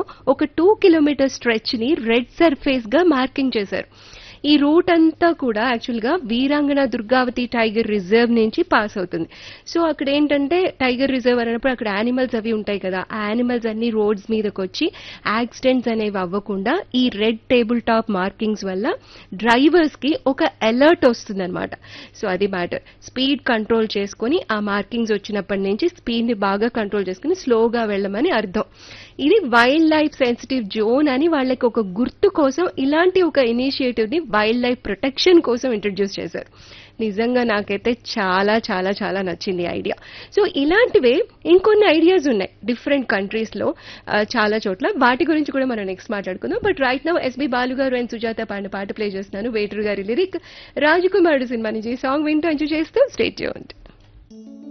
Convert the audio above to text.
ఒక two kilometre stretch ని red surface గా మార్కింగ్ చేశారు ఈ రూట్ అంతా కూడా యాక్చువల్ గా వీరాంగణ దుర్గావతి టైగర్ రిజర్వ్ నుంచి పాస్ అవుతుంది సో అక్కడ ఏంటంటే టైగర్ రిజర్వ్ అన్నప్పుడు అక్కడ యానిమల్స్ అవి ఉంటాయి కదా ఆ యానిమల్స్ అన్ని రోడ్స్ మీదకి వచ్చి యాక్సిడెంట్స్ అనేవి అవ్వకుండా ఈ రెడ్ టేబుల్ టాప్ మార్కింగ్స్ వల్ల డ్రైవర్స్ కి ఒక అలర్ట్ వస్తుందన్నమాట సో అది మ్యాటర్ స్పీడ్ కంట్రోల్ చేసుకొని ఆ మార్కింగ్స్ వచ్చినప్పటి నుంచి స్పీడ్ ని బాగా కంట్రోల్ చేసుకుని స్లోగా వెళ్ళమని అర్థం ఇది వైల్డ్ లైఫ్ సెన్సిటివ్ జోన్ అని వాళ్ళకి ఒక గుర్తు కోసం ఇలాంటి ఒక ఇనిషియేటివ్ ని వైల్డ్ లైఫ్ ప్రొటెక్షన్ కోసం ఇంట్రడ్యూస్ చేశారు నిజంగా నాకైతే చాలా చాలా చాలా నచ్చింది ఐడియా సో ఇలాంటివే ఇంకొన్ని ఐడియాస్ ఉన్నాయి డిఫరెంట్ కంట్రీస్ లో ఆ, చాలా చోట్ల వాటి గురించి కూడా మనం నెక్స్ట్ మాట్లాడుకుందాం but right now S B Balu గారు అండ్ సుజాత పాడిన పాట ప్లే చేస్తున్నాను వేటూరు గారి లిరిక్ రాజకుమారుడు సినిమా నుంచి సాంగ్ వింటూ ఎంజాయ్ చేస్తూ స్టేట్ చేయండి